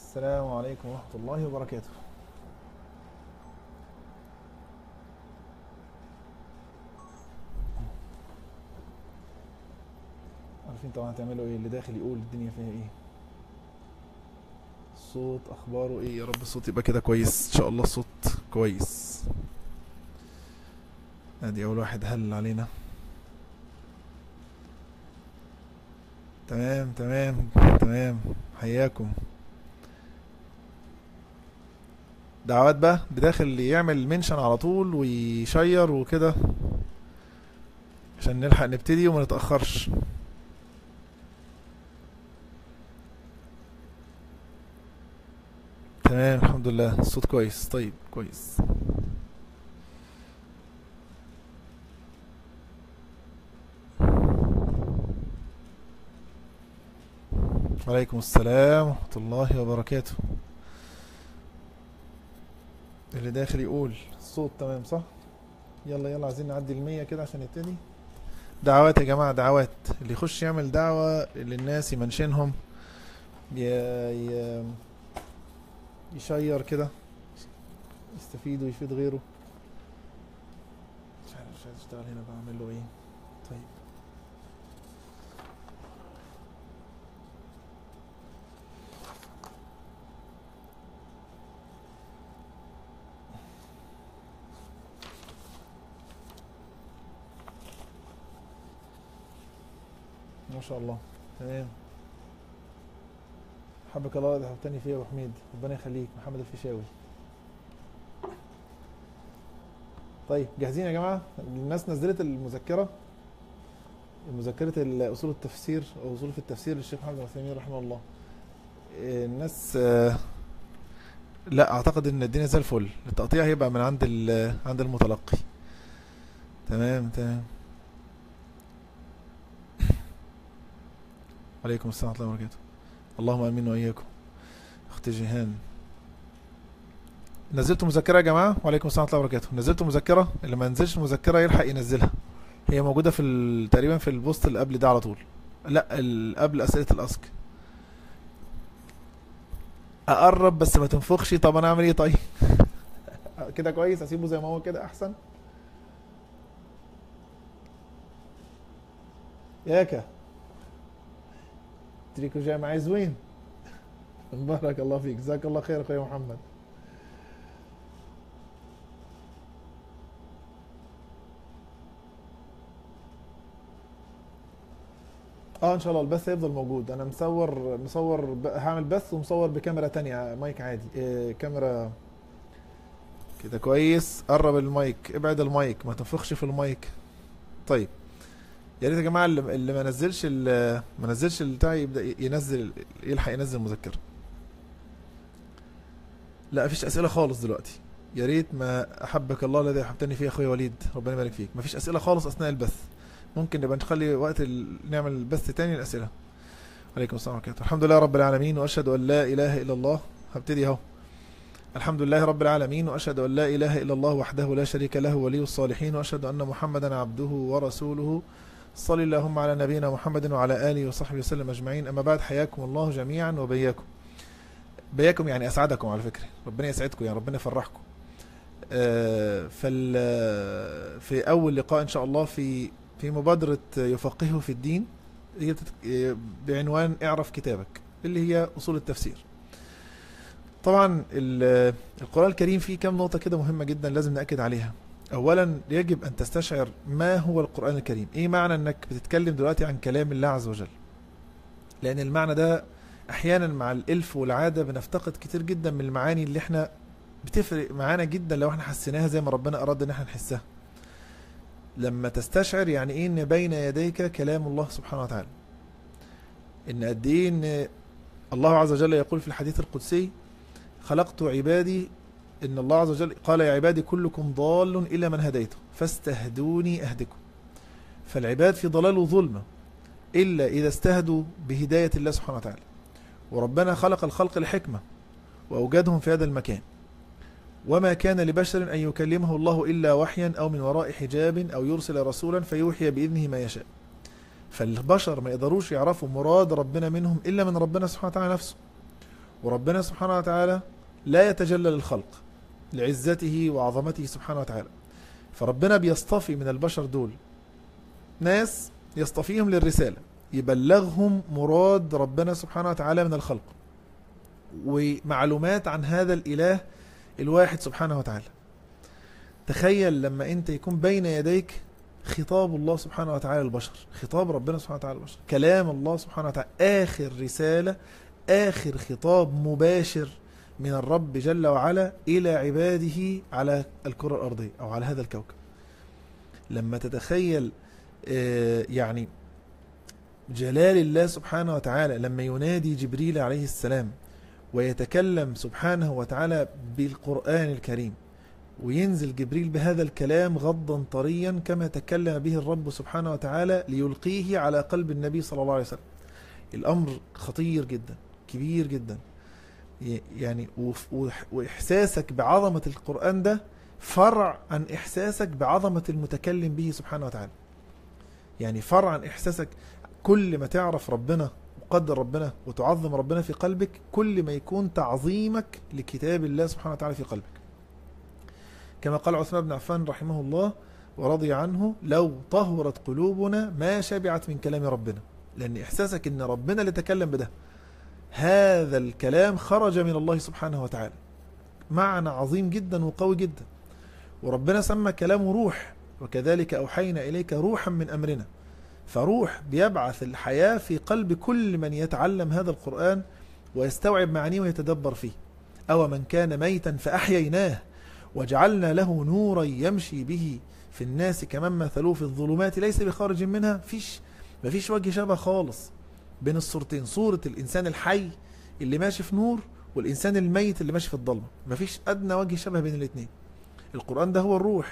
السلام عليكم ورحمة الله وبركاته عارفين طبعا هتعملوا ايه اللي داخل يقول الدنيا فيها ايه الصوت اخباره ايه يا رب الصوت يبقى كده كويس ان شاء الله الصوت كويس ادي اول واحد هل علينا تمام تمام تمام حياكم دعوات بقى بداخل يعمل منشن على طول ويشير وكده عشان نلحق نبتدي وما نتأخرش تمام الحمد لله الصوت كويس طيب كويس وعليكم السلام ورحمة الله وبركاته اللي داخل يقول الصوت تمام صح يلا يلا عايزين نعدي المية كده عشان نبتدي دعوات يا جماعة دعوات اللي يخش يعمل دعوة للناس يمنشنهم ي... ي... يشير كده يستفيد ويفيد غيره مش عارف مش عايز اشتغل هنا بعمل له ايه طيب ما شاء الله تمام حبك الله ده حبتني فيه يا ابو حميد ربنا يخليك محمد الفيشاوي طيب جاهزين يا جماعه الناس نزلت المذكره مذكره اصول التفسير او اصول في التفسير للشيخ محمد العثيمين رحمه الله الناس آه، لا اعتقد ان الدنيا زي الفل التقطيع هيبقى من عند ال- عند المتلقي تمام تمام عليكم السلام ورحمه الله وبركاته اللهم امين واياكم اخت جيهان نزلتوا مذكره يا جماعه وعليكم السلام ورحمه الله وبركاته نزلتوا مذكره اللي ما نزلش مذكره يلحق ينزلها هي موجوده في ال- تقريبا في البوست اللي قبل ده على طول لا ال- قبل اسئله الاسك اقرب بس ما تنفخش طب انا اعمل ايه طيب كده كويس اسيبه زي ما هو كده احسن ياكا تريكو جاي معي زوين بارك الله فيك جزاك الله خير اخويا محمد اه ان شاء الله البث هيفضل موجود انا مصور مصور ب... هعمل بث ومصور بكاميرا تانية مايك عادي إيه كاميرا كده كويس قرب المايك ابعد المايك ما تنفخش في المايك طيب يا ريت يا جماعه اللي, اللي ما نزلش ال- ما نزلش البتاع يبدا ينزل يلحق ينزل مذكره لا مفيش اسئله خالص دلوقتي يا ريت ما احبك الله الذي احبتني فيه يا اخويا وليد ربنا يبارك فيك مفيش اسئله خالص اثناء البث ممكن نبقى نخلي وقت ال... نعمل البث تاني الاسئله عليكم السلام ورحمه الله الحمد لله رب العالمين واشهد ان لا اله الا الله هبتدي اهو الحمد لله رب العالمين واشهد ان لا اله الا الله وحده لا شريك له ولي الصالحين واشهد ان محمدا عبده ورسوله صلى اللهم على نبينا محمد وعلى اله وصحبه وسلم اجمعين اما بعد حياكم الله جميعا وبياكم بياكم يعني اسعدكم على فكره ربنا يسعدكم يعني ربنا يفرحكم آه، فال في اول لقاء ان شاء الله في في مبادره يفقهه في الدين هي بتت- آه، بعنوان اعرف كتابك اللي هي اصول التفسير طبعا ال- القران الكريم فيه كام نقطه كده مهمه جدا لازم ناكد عليها اولا يجب ان تستشعر ما هو القران الكريم ايه معنى انك بتتكلم دلوقتي عن كلام الله عز وجل لان المعنى ده احيانا مع الالف والعاده بنفتقد كتير جدا من المعاني اللي احنا بتفرق معانا جدا لو احنا حسيناها زي ما ربنا اراد ان احنا نحسها لما تستشعر يعني ايه ان بين يديك كلام الله سبحانه وتعالى ان قد ايه ان الله عز وجل يقول في الحديث القدسي خلقت عبادي ان الله عز وجل قال يا عبادي كلكم ضال الا من هديته فاستهدوني اهدكم فالعباد في ضلال وظلمه الا اذا استهدوا بهدايه الله سبحانه وتعالى وربنا خلق الخلق لحكمه واوجدهم في هذا المكان وما كان لبشر أن يكلمه الله إلا وحيا أو من وراء حجاب أو يرسل رسولا فيوحي بإذنه ما يشاء فالبشر ما يقدروش يعرفوا مراد ربنا منهم إلا من ربنا سبحانه وتعالى نفسه وربنا سبحانه وتعالى لا يتجلى للخلق لعزته وعظمته سبحانه وتعالى فربنا بيصطفي من البشر دول ناس يصطفيهم للرسالة يبلغهم مراد ربنا سبحانه وتعالى من الخلق ومعلومات عن هذا الإله الواحد سبحانه وتعالى تخيل لما انت يكون بين يديك خطاب الله سبحانه وتعالى للبشر خطاب ربنا سبحانه وتعالى للبشر كلام الله سبحانه وتعالى آخر رسالة آخر خطاب مباشر من الرب جل وعلا إلى عباده على الكرة الأرضية أو على هذا الكوكب لما تتخيل آه، يعني جلال الله سبحانه وتعالى لما ينادي جبريل عليه السلام ويتكلم سبحانه وتعالى بالقرآن الكريم وينزل جبريل بهذا الكلام غضا طريا كما تكلم به الرب سبحانه وتعالى ليلقيه على قلب النبي صلى الله عليه وسلم الأمر خطير جدا كبير جدا ي- يعني وف- وإح- وإحساسك بعظمة القرآن ده فرع عن إحساسك بعظمة المتكلم به سبحانه وتعالى يعني فرع عن إحساسك كل ما تعرف ربنا وقدر ربنا وتعظم ربنا في قلبك كل ما يكون تعظيمك لكتاب الله سبحانه وتعالى في قلبك كما قال عثمان بن عفان رحمه الله ورضي عنه لو طهرت قلوبنا ما شبعت من كلام ربنا لأن إحساسك أن ربنا اللي تكلم بده هذا الكلام خرج من الله سبحانه وتعالى معنى عظيم جدا وقوي جدا وربنا سمى كلامه روح وكذلك أوحينا إليك روحا من أمرنا فروح بيبعث الحياة في قلب كل من يتعلم هذا القرآن ويستوعب معانيه ويتدبر فيه أو من كان ميتا فأحييناه وجعلنا له نورا يمشي به في الناس كمن مثلوه في الظلمات ليس بخارج منها فيش مفيش وجه شبه خالص بين الصورتين صورة الإنسان الحي اللي ماشي في نور والإنسان الميت اللي ماشي في الضلمة مفيش أدنى وجه شبه بين الاثنين القرآن ده هو الروح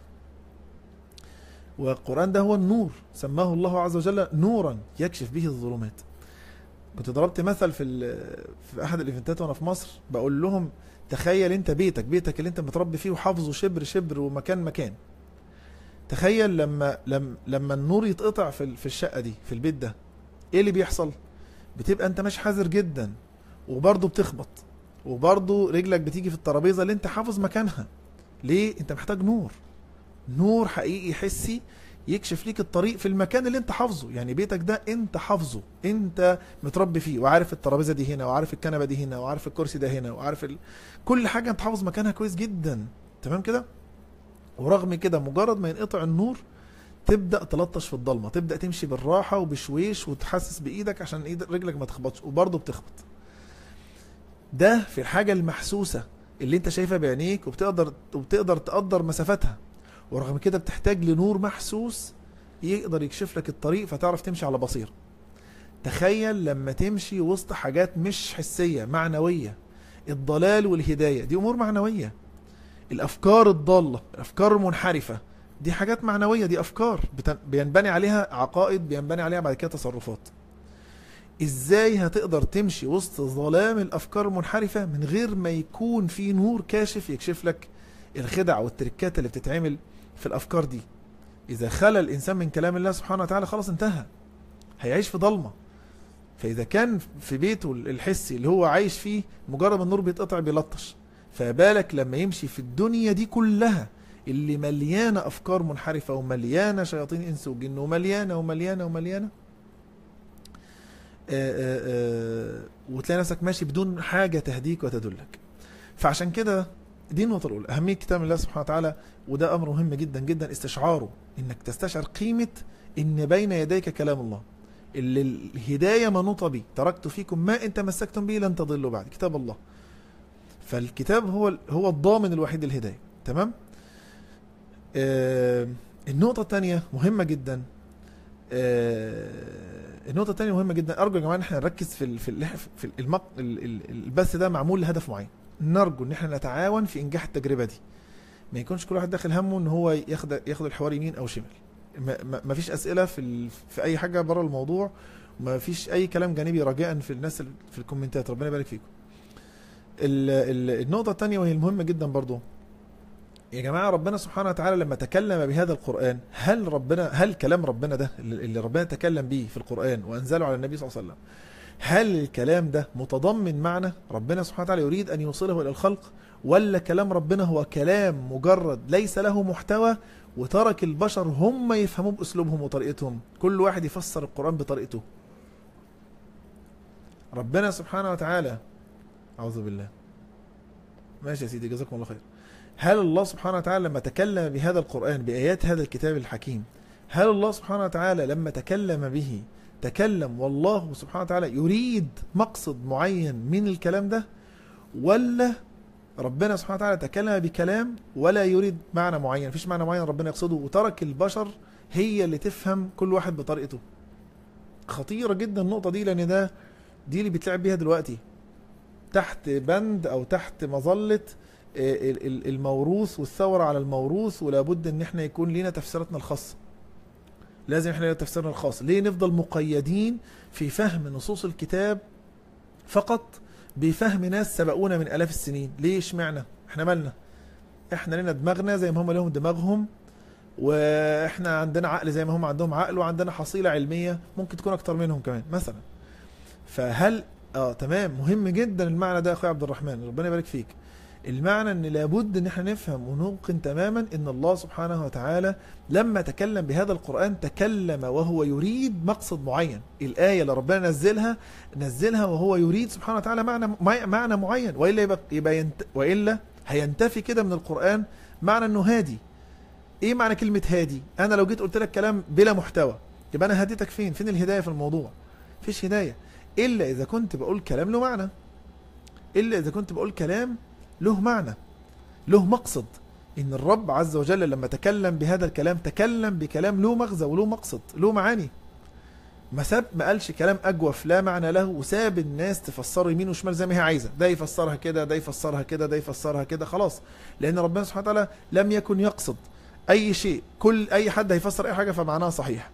والقرآن ده هو النور سماه الله عز وجل نورا يكشف به الظلمات كنت ضربت مثل في ال- في احد الايفنتات وانا في مصر بقول لهم تخيل انت بيتك بيتك اللي انت متربي فيه وحافظه شبر شبر ومكان مكان تخيل لما لما لما النور يتقطع في ال- في الشقه دي في البيت ده ايه اللي بيحصل بتبقى انت مش حذر جدا وبرضه بتخبط وبرضه رجلك بتيجي في الترابيزه اللي انت حافظ مكانها ليه انت محتاج نور نور حقيقي حسي يكشف ليك الطريق في المكان اللي انت حافظه يعني بيتك ده انت حافظه انت متربي فيه وعارف الترابيزه دي هنا وعارف الكنبه دي هنا وعارف الكرسي ده هنا وعارف ال... كل حاجه انت حافظ مكانها كويس جدا تمام كده ورغم كده مجرد ما ينقطع النور تبدا تلطش في الضلمه تبدا تمشي بالراحه وبشويش وتحسس بايدك عشان ايد رجلك ما تخبطش وبرضه بتخبط ده في الحاجه المحسوسه اللي انت شايفها بعينيك وبتقدر وبتقدر تقدر مسافتها ورغم كده بتحتاج لنور محسوس يقدر يكشف لك الطريق فتعرف تمشي على بصيرة تخيل لما تمشي وسط حاجات مش حسية معنوية الضلال والهداية دي أمور معنوية الأفكار الضالة الأفكار المنحرفة دي حاجات معنوية دي أفكار بتن- بينبني عليها عقائد بينبني عليها بعد كده تصرفات ازاي هتقدر تمشي وسط ظلام الافكار المنحرفه من غير ما يكون في نور كاشف يكشف لك الخدع والتركات اللي بتتعمل في الافكار دي اذا خلى الانسان من كلام الله سبحانه وتعالى خلاص انتهى هيعيش في ضلمه فاذا كان في بيته الحسي اللي هو عايش فيه مجرد ما النور بيتقطع بيلطش فبالك لما يمشي في الدنيا دي كلها اللي مليانه افكار منحرفه ومليانه شياطين انس وجن ومليانه ومليانه ومليانه آآ آآ وتلاقي نفسك ماشي بدون حاجه تهديك وتدلك فعشان كده دي النقطة الأولى أهمية كتاب الله سبحانه وتعالى وده أمر مهم جدا جدا استشعاره إنك تستشعر قيمة إن بين يديك كلام الله اللي الهداية منوطة به تركت فيكم ما إن تمسكتم به لن تضلوا بعد كتاب الله فالكتاب هو هو الضامن الوحيد للهداية تمام آه النقطة الثانية مهمة جدا آه النقطة الثانية مهمة جدا أرجو يا جماعة إن احنا نركز في ال في ال في المق... ال- ال- البث ده معمول لهدف معين نرجو ان احنا نتعاون في انجاح التجربه دي ما يكونش كل واحد داخل همه ان هو ياخد ياخد الحوار يمين او شمال ما, ما ما فيش اسئله في ال... في اي حاجه بره الموضوع ما فيش اي كلام جانبي رجاء في الناس ال- في الكومنتات ربنا يبارك فيكم ال... ال... النقطه الثانيه وهي المهمه جدا برضو يا جماعه ربنا سبحانه وتعالى لما تكلم بهذا القران هل ربنا هل كلام ربنا ده اللي اللي ربنا تكلم به في القران وانزله على النبي صلى الله عليه وسلم هل الكلام ده متضمن معنى ربنا سبحانه وتعالى يريد أن يوصله إلى الخلق ولا كلام ربنا هو كلام مجرد ليس له محتوى وترك البشر هم يفهموه بأسلوبهم وطريقتهم كل واحد يفسر القرآن بطريقته ربنا سبحانه وتعالى أعوذ بالله ماشي يا سيدي جزاكم الله خير هل الله سبحانه وتعالى لما تكلم بهذا القرآن بآيات هذا الكتاب الحكيم هل الله سبحانه وتعالى لما تكلم به تكلم والله سبحانه وتعالى يريد مقصد معين من الكلام ده ولا ربنا سبحانه وتعالى تكلم بكلام ولا يريد معنى معين مفيش معنى معين ربنا يقصده وترك البشر هي اللي تفهم كل واحد بطريقته خطيرة جدا النقطة دي لأن ده دي اللي بيتلعب بيها دلوقتي تحت بند أو تحت مظلة آه، ال- ال- الموروث والثورة على الموروث ولابد ان احنا يكون لينا تفسيراتنا الخاصة لازم احنا لينا تفسيرنا الخاص ليه نفضل مقيدين في فهم نصوص الكتاب فقط بفهم ناس سبقونا من الاف السنين ليه اشمعنى احنا مالنا احنا لنا دماغنا زي ما هم لهم دماغهم واحنا عندنا عقل زي ما هم عندهم عقل وعندنا حصيلة علمية ممكن تكون اكتر منهم كمان مثلا فهل اه تمام مهم جدا المعنى ده يا اخويا عبد الرحمن ربنا يبارك فيك المعنى ان لابد ان احنا نفهم ونوقن تماما ان الله سبحانه وتعالى لما تكلم بهذا القرآن تكلم وهو يريد مقصد معين الآية اللي ربنا نزلها نزلها وهو يريد سبحانه وتعالى معنى معنى معين وإلا يبقى, يبقى ينت وإلا هينتفي كده من القرآن معنى انه هادي ايه معنى كلمة هادي انا لو جيت قلت لك كلام بلا محتوى يبقى انا هديتك فين فين الهداية في الموضوع فيش هداية الا اذا كنت بقول كلام له معنى الا اذا كنت بقول كلام له معنى له مقصد ان الرب عز وجل لما تكلم بهذا الكلام تكلم بكلام له مغزى وله مقصد له معاني ما ساب ما قالش كلام اجوف لا معنى له وساب الناس تفسره يمين وشمال زي ما هي عايزه ده يفسرها كده ده يفسرها كده ده يفسرها كده خلاص لان ربنا سبحانه وتعالى لم يكن يقصد اي شيء كل اي حد هيفسر اي حاجه فمعناها صحيح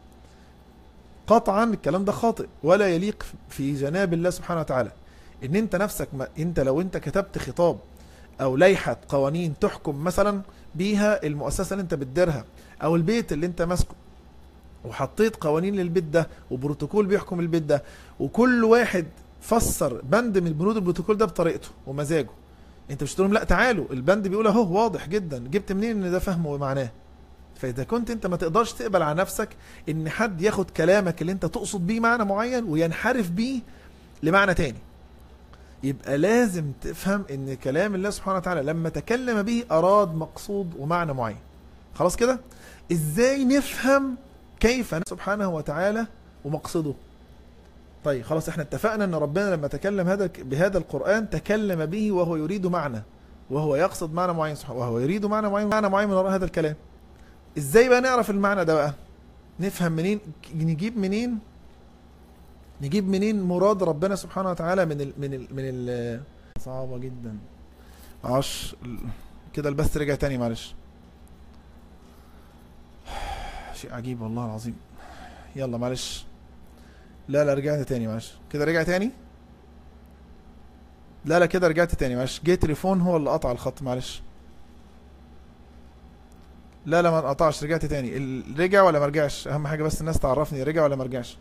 قطعا الكلام ده خاطئ ولا يليق في جناب الله سبحانه وتعالى ان انت نفسك ما انت لو انت كتبت خطاب او لائحه قوانين تحكم مثلا بيها المؤسسه اللي انت بتديرها او البيت اللي انت ماسكه وحطيت قوانين للبيت ده وبروتوكول بيحكم البيت ده وكل واحد فسر بند من بنود البروتوكول ده بطريقته ومزاجه انت مش تقول لهم لا تعالوا البند بيقول اهو واضح جدا جبت منين ان ده فهمه ومعناه فاذا كنت انت ما تقدرش تقبل على نفسك ان حد ياخد كلامك اللي انت تقصد بيه معنى معين وينحرف بيه لمعنى تاني يبقى لازم تفهم ان كلام الله سبحانه وتعالى لما تكلم به اراد مقصود ومعنى معين خلاص كده ازاي نفهم كيف سبحانه وتعالى ومقصده طيب خلاص احنا اتفقنا ان ربنا لما تكلم هذا بهذا القرآن تكلم به وهو يريد معنى وهو يقصد معنى معين سبحانه وهو يريد معنى معين معنى معين من وراء هذا الكلام ازاي بقى نعرف المعنى ده بقى نفهم منين نجيب منين نجيب منين مراد ربنا سبحانه وتعالى من ال من ال من ال صعبة جدا عش كده البث رجع تاني معلش شيء عجيب والله العظيم يلا معلش لا لا رجعت تاني معلش كده رجع تاني لا لا كده رجعت تاني معلش جه تليفون هو اللي قطع الخط معلش لا لا ما انقطعش رجعت تاني ال- رجع ولا ما رجعش اهم حاجه بس الناس تعرفني رجع ولا ما رجعش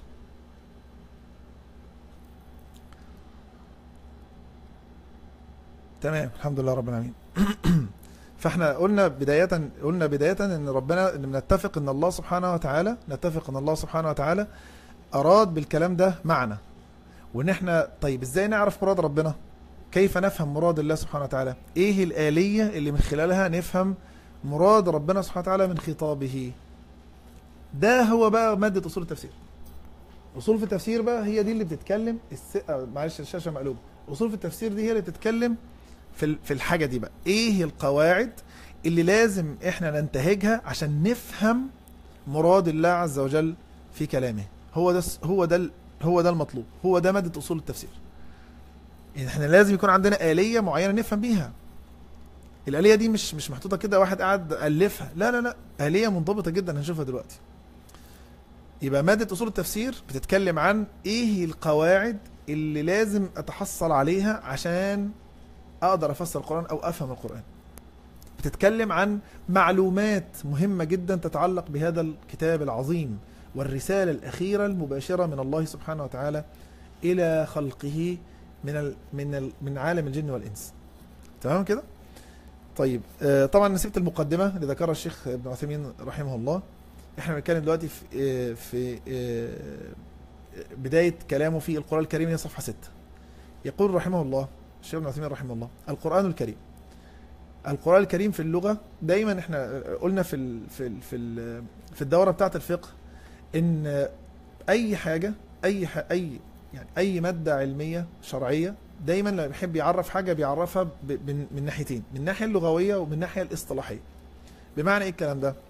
تمام الحمد لله رب العالمين فاحنا قلنا بداية قلنا بداية ان ربنا ان نتفق ان الله سبحانه وتعالى نتفق ان الله سبحانه وتعالى اراد بالكلام ده معنى وان احنا طيب ازاي نعرف مراد ربنا كيف نفهم مراد الله سبحانه وتعالى ايه الآلية اللي من خلالها نفهم مراد ربنا سبحانه وتعالى من خطابه ده هو بقى مادة اصول التفسير اصول في التفسير بقى هي دي اللي بتتكلم الس... آه، معلش الشاشة مقلوبة اصول في التفسير دي هي اللي بتتكلم في ال- في الحاجة دي بقى ايه القواعد اللي لازم احنا ننتهجها عشان نفهم مراد الله عز وجل في كلامه هو ده هو ده ال- هو ده المطلوب هو ده مادة اصول التفسير يعني احنا لازم يكون عندنا آلية معينة نفهم بيها الآلية دي مش مش محطوطة كده واحد قاعد ألفها لا لا لا آلية منضبطة جدا هنشوفها دلوقتي يبقى مادة أصول التفسير بتتكلم عن إيه القواعد اللي لازم أتحصل عليها عشان أقدر أفسر القرآن أو أفهم القرآن بتتكلم عن معلومات مهمة جدا تتعلق بهذا الكتاب العظيم والرسالة الأخيرة المباشرة من الله سبحانه وتعالى الى خلقه من ال من ال من عالم الجن والانس تمام كده طيب آه، طبعا نسيت المقدمه اللي ذكرها الشيخ ابن عثيمين رحمه الله احنا بنتكلم دلوقتي في آه، في آه، بدايه كلامه في القران الكريم هي صفحه 6 يقول رحمه الله الشيخ ابن عثيمين رحمه الله القران الكريم القران الكريم في اللغه دايما احنا قلنا في ال في ال في ال في الدوره بتاعه الفقه ان اي حاجه اي ح- اي يعني اي ماده علميه شرعيه دايما لما بيحب يعرف حاجه بيعرفها ب- من من ناحيتين من الناحيه اللغويه ومن الناحيه الاصطلاحيه بمعنى ايه الكلام ده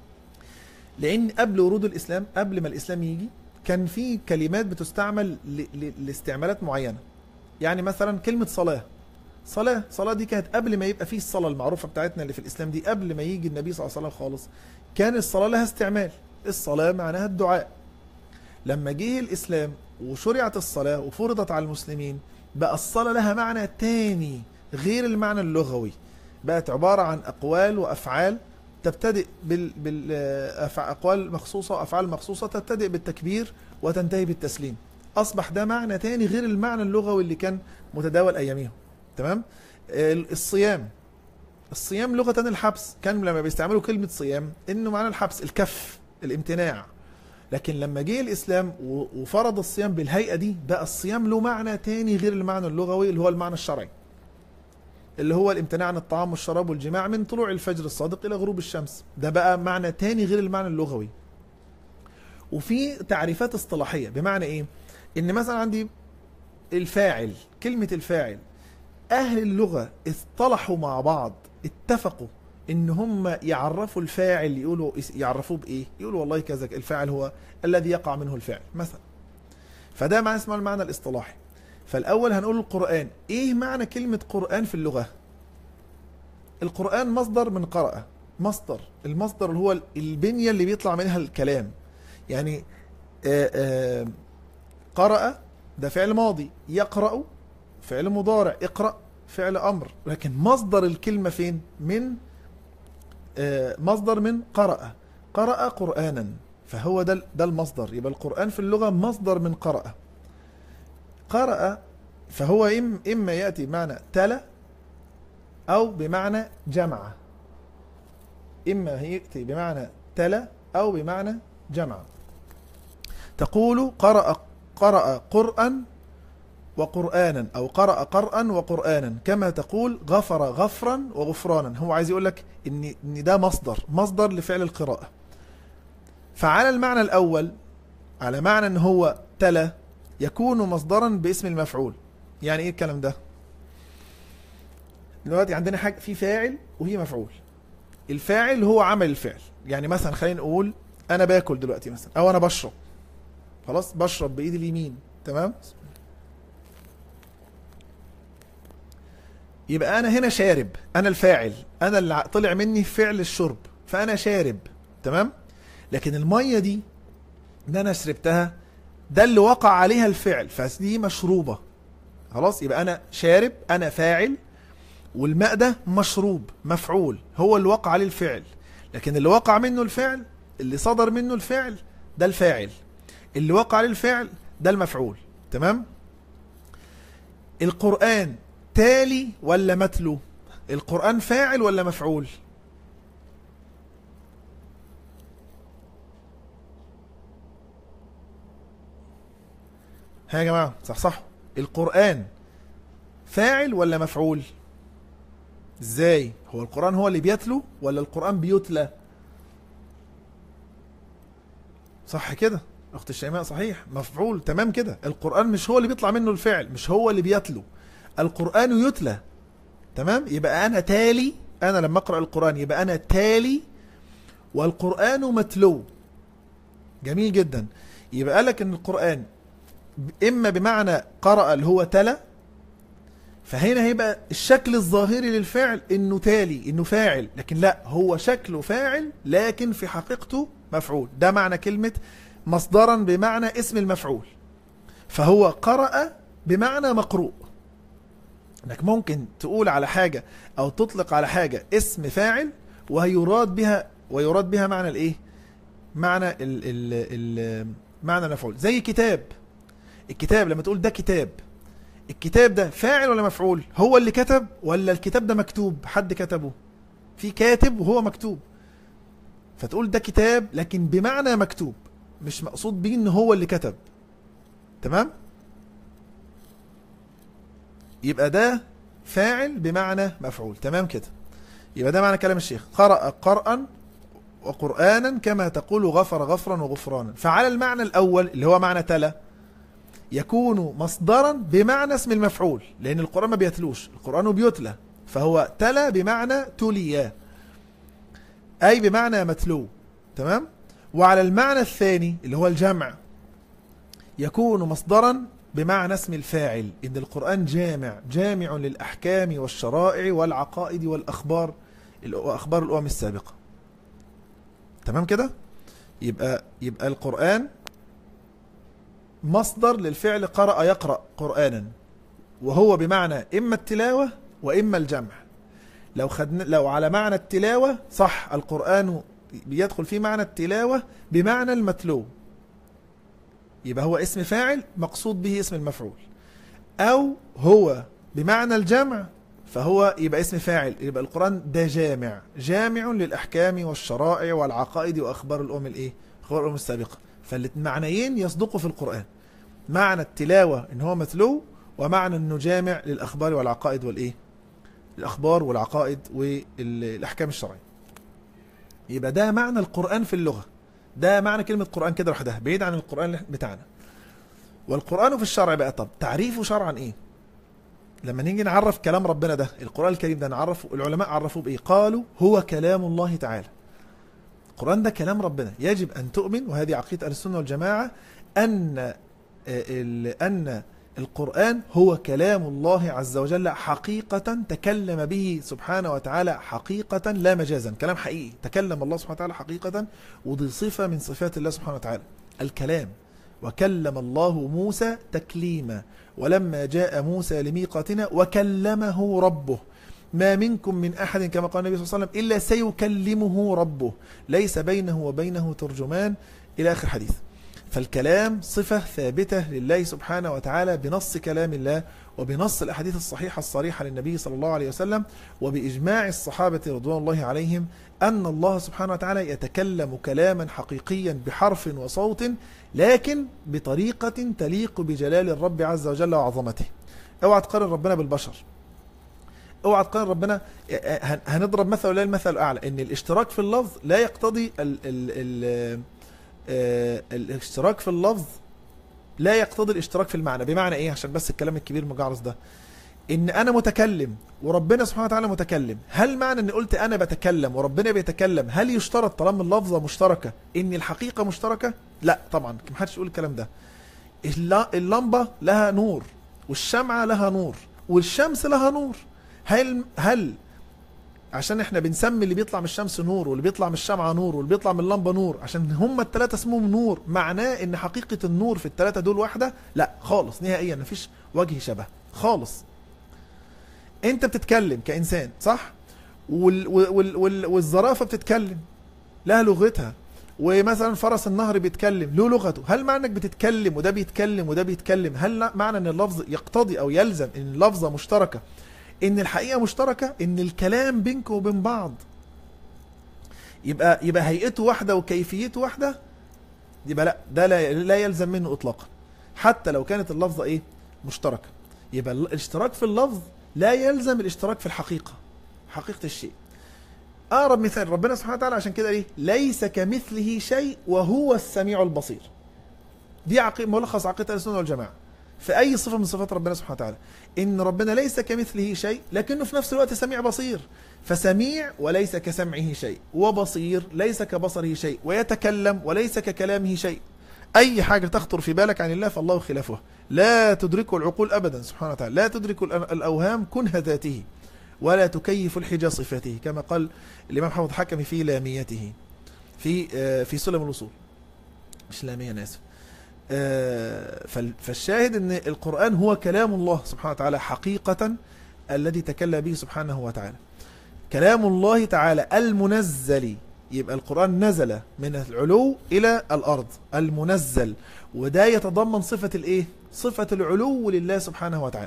لان قبل ورود الاسلام قبل ما الاسلام يجي كان في كلمات بتستعمل ل- ل- لاستعمالات معينه يعني مثلا كلمه صلاه صلاه صلاه دي كانت قبل ما يبقى فيه الصلاه المعروفه بتاعتنا اللي في الاسلام دي قبل ما يجي النبي صلى الله عليه وسلم خالص كان الصلاه لها استعمال الصلاه معناها الدعاء لما جه الاسلام وشرعت الصلاه وفرضت على المسلمين بقى الصلاه لها معنى تاني غير المعنى اللغوي بقت عباره عن اقوال وافعال تبتدئ بال, بال... آه، أفع- اقوال مخصوصه وافعال مخصوصه تبتدئ بالتكبير وتنتهي بالتسليم اصبح ده معنى تاني غير المعنى اللغوي اللي كان متداول اياميهم تمام آه، الصيام الصيام لغه الحبس كان لما بيستعملوا كلمه صيام انه معنى الحبس الكف الامتناع لكن لما جه الاسلام و- وفرض الصيام بالهيئه دي بقى الصيام له معنى تاني غير المعنى اللغوي اللي هو المعنى الشرعي اللي هو الامتناع عن الطعام والشراب والجماع من طلوع الفجر الصادق الى غروب الشمس ده بقى معنى تاني غير المعنى اللغوي وفي تعريفات اصطلاحيه بمعنى ايه ان مثلا عندي الفاعل كلمه الفاعل اهل اللغه اصطلحوا مع بعض اتفقوا ان هم يعرفوا الفاعل يقولوا يعرفوه بايه يقولوا والله كذا الفاعل هو الذي يقع منه الفعل مثلا فده معنى اسمه المعنى الاصطلاحي فالاول هنقول القران ايه معنى كلمه قران في اللغه القران مصدر من قرأ مصدر المصدر اللي هو البنيه اللي بيطلع منها الكلام يعني آه، آه، قرأ ده فعل ماضي يقرأ فعل مضارع اقرأ فعل امر لكن مصدر الكلمه فين من آه، مصدر من قرأ قرأ قرآنا فهو ده ده المصدر يبقى القرآن في اللغة مصدر من قرأ قرأ فهو إم إما يأتي بمعنى تلا أو بمعنى جمع إما يأتي بمعنى تلا أو بمعنى جمع تقول قرأ قرأ قرآن وقرآنا أو قرأ قرآن وقرآنا كما تقول غفر غفرا وغفرانا هو عايز يقول لك إن إن ده مصدر مصدر لفعل القراءة فعلى المعنى الأول على معنى إن هو تلا يكون مصدرا باسم المفعول يعني إيه الكلام ده؟ دلوقتي عندنا حاجة في فاعل وهي مفعول الفاعل هو عمل الفعل يعني مثلا خلينا نقول أنا باكل دلوقتي مثلا أو أنا بشرب خلاص بشرب بإيدي اليمين تمام؟ يبقى انا هنا شارب انا الفاعل انا اللي ع- طلع مني فعل الشرب فانا شارب تمام لكن الميه دي اللي انا شربتها ده اللي وقع عليها الفعل فدي مشروبه خلاص يبقى انا شارب انا فاعل والماء ده مشروب مفعول هو اللي وقع عليه الفعل لكن اللي وقع منه الفعل اللي صدر منه الفعل ده الفاعل اللي وقع عليه الفعل ده المفعول تمام القرآن تالي ولا متلو القرآن فاعل ولا مفعول ها يا جماعة صح صح القرآن فاعل ولا مفعول ازاي هو القرآن هو اللي بيتلو ولا القرآن بيتلى صح كده اخت الشيماء صحيح مفعول تمام كده القرآن مش هو اللي بيطلع منه الفعل مش هو اللي بيتلو القرآن يتلى تمام يبقى أنا تالي أنا لما أقرأ القرآن يبقى أنا تالي والقرآن متلو جميل جدا يبقى قالك إن القرآن إما بمعنى قرأ اللي هو تلا فهنا هيبقى الشكل الظاهري للفعل إنه تالي إنه فاعل لكن لا هو شكله فاعل لكن في حقيقته مفعول ده معنى كلمة مصدرا بمعنى اسم المفعول فهو قرأ بمعنى مقروء انك ممكن تقول على حاجة او تطلق على حاجة اسم فاعل ويراد بها ويراد بها معنى الايه معنى ال ال ال معنى المفعول زي كتاب الكتاب لما تقول ده كتاب الكتاب ده فاعل ولا مفعول هو اللي كتب ولا الكتاب ده مكتوب حد كتبه في كاتب وهو مكتوب فتقول ده كتاب لكن بمعنى مكتوب مش مقصود بيه ان هو اللي كتب تمام يبقى ده فاعل بمعنى مفعول تمام كده يبقى ده معنى كلام الشيخ قرأ قرأا وقرآنا كما تقول غفر غفرا وغفرانا فعلى المعنى الأول اللي هو معنى تلا يكون مصدرا بمعنى اسم المفعول لأن القرآن ما بيتلوش القرآن بيتلى فهو تلا بمعنى تليا أي بمعنى متلو تمام وعلى المعنى الثاني اللي هو الجمع يكون مصدرا بمعنى اسم الفاعل إن القرآن جامع جامع للأحكام والشرائع والعقائد والأخبار أخبار الأمم السابقة تمام كده يبقى يبقى القرآن مصدر للفعل قرأ يقرأ قرآنا وهو بمعنى إما التلاوة وإما الجمع لو خدنا لو على معنى التلاوة صح القرآن بيدخل في معنى التلاوة بمعنى المتلو يبقى هو اسم فاعل مقصود به اسم المفعول أو هو بمعنى الجمع فهو يبقى اسم فاعل يبقى القرآن ده جامع جامع للأحكام والشرائع والعقائد وأخبار الأم الإيه أخبار الأم السابقة فالمعنيين يصدقوا في القرآن معنى التلاوة إن هو متلو ومعنى أنه جامع للأخبار والعقائد والإيه الأخبار والعقائد والأحكام الشرعية يبقى ده معنى القرآن في اللغة ده معنى كلمة قرآن كده لوحدها بعيد عن القرآن بتاعنا والقرآن في الشرع بقى طب تعريفه شرعا ايه لما نيجي نعرف كلام ربنا ده القرآن الكريم ده نعرفه العلماء عرفوه بايه قالوا هو كلام الله تعالى القرآن ده كلام ربنا يجب أن تؤمن وهذه عقيدة أهل السنة والجماعة أن أن القرآن هو كلام الله عز وجل حقيقة تكلم به سبحانه وتعالى حقيقة لا مجازا كلام حقيقي تكلم الله سبحانه وتعالى حقيقة ودي صفة من صفات الله سبحانه وتعالى الكلام وكلم الله موسى تكليما ولما جاء موسى لميقاتنا وكلمه ربه ما منكم من أحد كما قال النبي صلى الله عليه وسلم إلا سيكلمه ربه ليس بينه وبينه ترجمان إلى آخر حديث فالكلام صفة ثابتة لله سبحانه وتعالى بنص كلام الله وبنص الأحاديث الصحيحة الصريحة للنبي صلى الله عليه وسلم وبإجماع الصحابة رضوان الله عليهم أن الله سبحانه وتعالى يتكلم كلاما حقيقيا بحرف وصوت لكن بطريقة تليق بجلال الرب عز وجل وعظمته اوعى تقارن ربنا بالبشر اوعى تقارن ربنا هنضرب مثل ولا المثل الأعلى ان الاشتراك في اللفظ لا يقتضي ال ال ال آه الاشتراك في اللفظ لا يقتضي الاشتراك في المعنى بمعنى ايه عشان بس الكلام الكبير المجعرس ده ان انا متكلم وربنا سبحانه وتعالى متكلم هل معنى ان قلت انا بتكلم وربنا بيتكلم هل يشترط طالما اللفظه مشتركه ان الحقيقه مشتركه لا طبعا ما حدش يقول الكلام ده اللمبه لها نور والشمعه لها نور والشمس لها نور هل هل عشان احنا بنسمي اللي بيطلع من الشمس نور واللي بيطلع من الشمعة نور واللي بيطلع من اللمبة نور عشان هم الثلاثة اسمهم نور معناه ان حقيقة النور في الثلاثة دول واحدة لا خالص نهائيا مفيش وجه شبه خالص انت بتتكلم كإنسان صح وال وال وال والزرافة بتتكلم لها لغتها ومثلا فرس النهر بيتكلم له لغته هل معنى انك بتتكلم وده بيتكلم وده بيتكلم هل معنى ان اللفظ يقتضي او يلزم ان اللفظة مشتركة ان الحقيقة مشتركة ان الكلام بينك وبين بعض يبقى يبقى هيئته واحدة وكيفيته واحدة يبقى لا ده لا, لا يلزم منه اطلاقا حتى لو كانت اللفظة ايه مشتركة يبقى الاشتراك في اللفظ لا يلزم الاشتراك في الحقيقة حقيقة الشيء اقرب مثال ربنا سبحانه وتعالى عشان كده ايه ليس كمثله شيء وهو السميع البصير دي عقيد ملخص عقيدة السنة والجماعة في أي صفة من صفات ربنا سبحانه وتعالى إن ربنا ليس كمثله شيء لكنه في نفس الوقت سميع بصير فسميع وليس كسمعه شيء وبصير ليس كبصره شيء ويتكلم وليس ككلامه شيء أي حاجة تخطر في بالك عن الله فالله خلافه لا تدركه العقول أبدا سبحانه وتعالى لا تدرك الأوهام كنه ذاته ولا تكيف الحجى صفاته كما قال الإمام حافظ حكمي في لاميته في في سلم الوصول مش لامية أنا آسف فالشاهد ان القرآن هو كلام الله سبحانه وتعالى حقيقة الذي تكلم به سبحانه وتعالى كلام الله تعالى المنزل يبقى القرآن نزل من العلو إلى الأرض المنزل وده يتضمن صفة الإيه؟ صفة العلو لله سبحانه وتعالى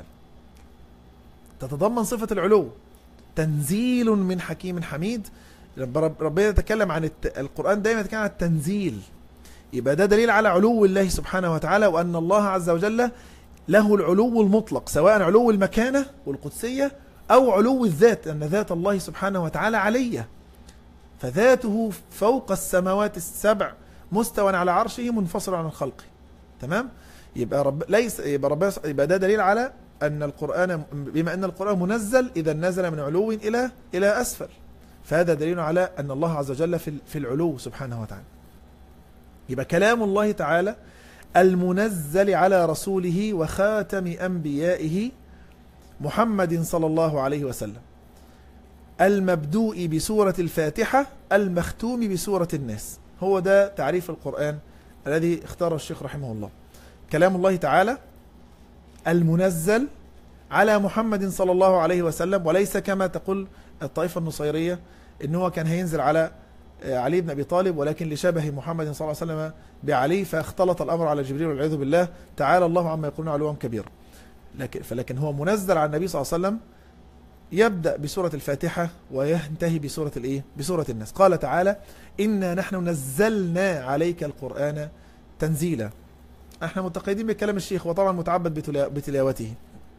تتضمن صفة العلو تنزيل من حكيم حميد رب- رب- ربنا يتكلم عن الت... القرآن دايما يتكلم عن التنزيل يبقى ده دليل على علو الله سبحانه وتعالى وأن الله عز وجل له العلو المطلق سواء علو المكانة والقدسية أو علو الذات أن ذات الله سبحانه وتعالى علية فذاته فوق السماوات السبع مستوى على عرشه منفصل عن الخلق تمام يبقى رب ليس يبقى ربنا يبقى ده دليل على ان القران بما ان القران منزل اذا نزل من علو الى الى اسفل فهذا دليل على ان الله عز وجل في في العلو سبحانه وتعالى يبقى كلام الله تعالى المنزل على رسوله وخاتم انبيائه محمد صلى الله عليه وسلم المبدوء بسورة الفاتحة المختوم بسورة الناس هو ده تعريف القرآن الذي اختاره الشيخ رحمه الله كلام الله تعالى المنزل على محمد صلى الله عليه وسلم وليس كما تقول الطائفة النصيرية إن هو كان هينزل على آه، علي بن أبي طالب ولكن لشبه محمد صلى الله عليه وسلم بعلي فاختلط الأمر على جبريل والعياذ بالله تعالى الله عما يقولون علوا كبيرا لكن فلكن هو منزل على النبي صلى الله عليه وسلم يبدأ بسورة الفاتحة وينتهي بسورة الإيه؟ بسورة الناس قال تعالى إنا نحن نزلنا عليك القرآن تنزيلا احنا متقيدين بكلام الشيخ وطبعا متعبد بتلا- بتلاوته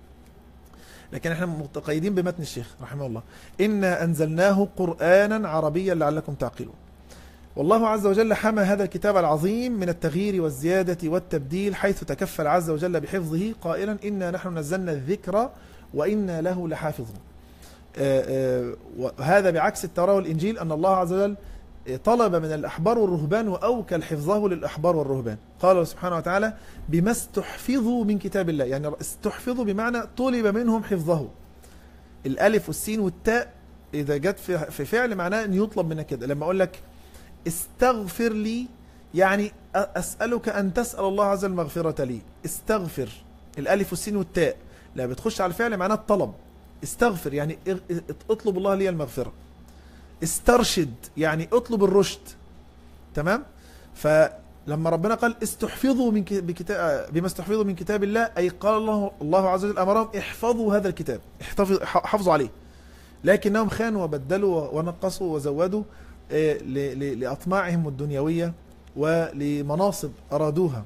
لكن احنا متقيدين بمتن الشيخ رحمه الله إنا أنزلناه قرآنا عربيا لعلكم تعقلون والله عز وجل حمى هذا الكتاب العظيم من التغيير والزيادة والتبديل حيث تكفل عز وجل بحفظه قائلا إنا نحن نزلنا الذكر وإنا له لحافظون آه، آه، وهذا بعكس التوراة والإنجيل أن الله عز وجل طلب من الأحبار والرهبان وأوكل حفظه للأحبار والرهبان قال سبحانه وتعالى بما استحفظوا من كتاب الله يعني استحفظوا بمعنى طلب منهم حفظه الألف والسين والتاء إذا جت في في فعل معناه أن يطلب منك كده لما أقول لك استغفر لي يعني أ- أسألك أن تسأل الله عز وجل المغفرة لي استغفر الألف والسين والتاء لا بتخش على الفعل معناه الطلب استغفر يعني اغ- اطلب الله لي المغفرة استرشد يعني اطلب الرشد تمام فلما ربنا قال استحفظوا من بكتاب بما استحفظوا من كتاب الله اي قال الله الله عز وجل امرهم احفظوا هذا الكتاب احتفظ حافظوا عليه لكنهم خانوا وبدلوا ونقصوا وزودوا آه، ل- ل- لاطماعهم الدنيويه ولمناصب ارادوها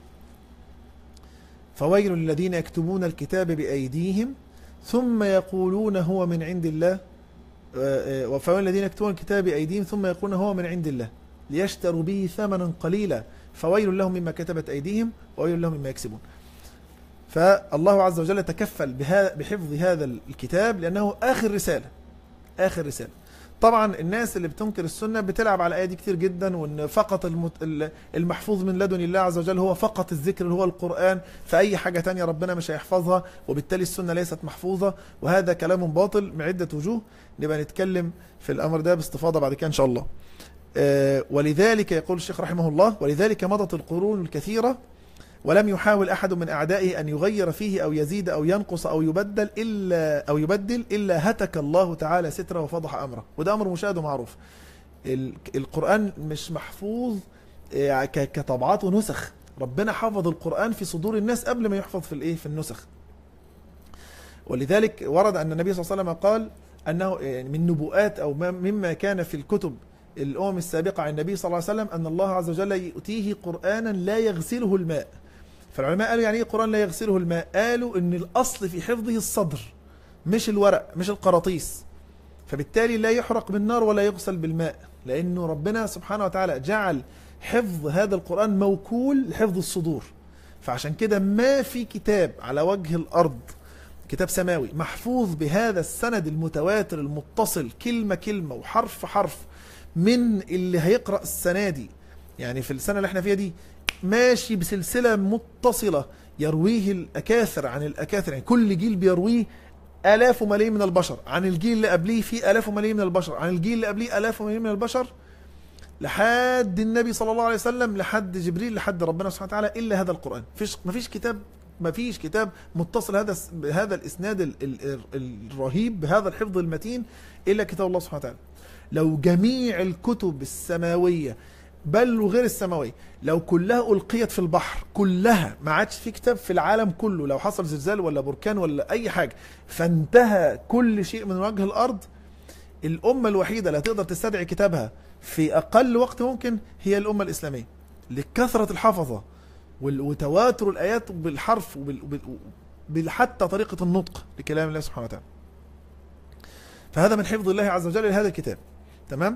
فويل للذين يكتبون الكتاب بايديهم ثم يقولون هو من عند الله آه، آه، وفويل الذين يكتبون الكتاب بأيديهم ثم يقولون هو من عند الله ليشتروا به ثمنا قليلا فويل لهم مما كتبت أيديهم وويل لهم مما يكسبون فالله عز وجل تكفل بها بحفظ هذا الكتاب لأنه آخر رسالة آخر رسالة طبعا الناس اللي بتنكر السنة بتلعب على الآية دي كتير جدا وان فقط المت... ال- المحفوظ من لدن الله عز وجل هو فقط الذكر اللي هو القرآن فأي حاجة تانية ربنا مش هيحفظها وبالتالي السنة ليست محفوظة وهذا كلام باطل من عدة وجوه نبقى نتكلم في الأمر ده باستفاضة بعد كده إن شاء الله آه، ولذلك يقول الشيخ رحمه الله ولذلك مضت القرون الكثيرة ولم يحاول أحد من أعدائه أن يغير فيه أو يزيد أو ينقص أو يبدل إلا أو يبدل إلا هتك الله تعالى ستره وفضح أمره وده أمر مشاهد ومعروف ال- القرآن مش محفوظ آه، ك- كطبعات ونسخ ربنا حفظ القرآن في صدور الناس قبل ما يحفظ في الإيه في النسخ ولذلك ورد أن النبي صلى الله عليه وسلم قال أنه يعني من نبوءات أو ما- مما كان في الكتب الأمم السابقة عن النبي صلى الله عليه وسلم أن الله عز وجل يؤتيه قرآنا لا يغسله الماء فالعلماء قالوا يعني ايه قرآن لا يغسله الماء قالوا ان الاصل في حفظه الصدر مش الورق مش القراطيس فبالتالي لا يحرق بالنار ولا يغسل بالماء لانه ربنا سبحانه وتعالى جعل حفظ هذا القرآن موكول لحفظ الصدور فعشان كده ما في كتاب على وجه الارض كتاب سماوي محفوظ بهذا السند المتواتر المتصل كلمة كلمة وحرف حرف من اللي هيقرأ السنة دي يعني في السنة اللي احنا فيها دي ماشي بسلسلة متصلة يرويه الأكاثر عن الأكاثر يعني كل جيل بيرويه آلاف وملايين من البشر عن الجيل اللي قبليه في آلاف وملايين من البشر عن الجيل اللي قبليه آلاف وملايين من البشر لحد النبي صلى الله عليه وسلم لحد جبريل لحد ربنا سبحانه وتعالى إلا هذا القرآن فيش مفيش كتاب مفيش كتاب متصل هذا بهذا الإسناد ال- ال- ال- الرهيب بهذا الحفظ المتين إلا كتاب الله سبحانه وتعالى لو جميع الكتب السماوية بل وغير السماوية لو كلها ألقيت في البحر كلها ما عادش في كتاب في العالم كله لو حصل زلزال ولا بركان ولا أي حاجة فانتهى كل شيء من وجه الأرض الأمة الوحيدة اللي هتقدر تستدعي كتابها في أقل وقت ممكن هي الأمة الإسلامية لكثرة الحفظة وال- وتواتر الآيات بالحرف وبال وبال- وبال- حتى طريقة النطق لكلام الله سبحانه وتعالى فهذا من حفظ الله عز وجل لهذا الكتاب تمام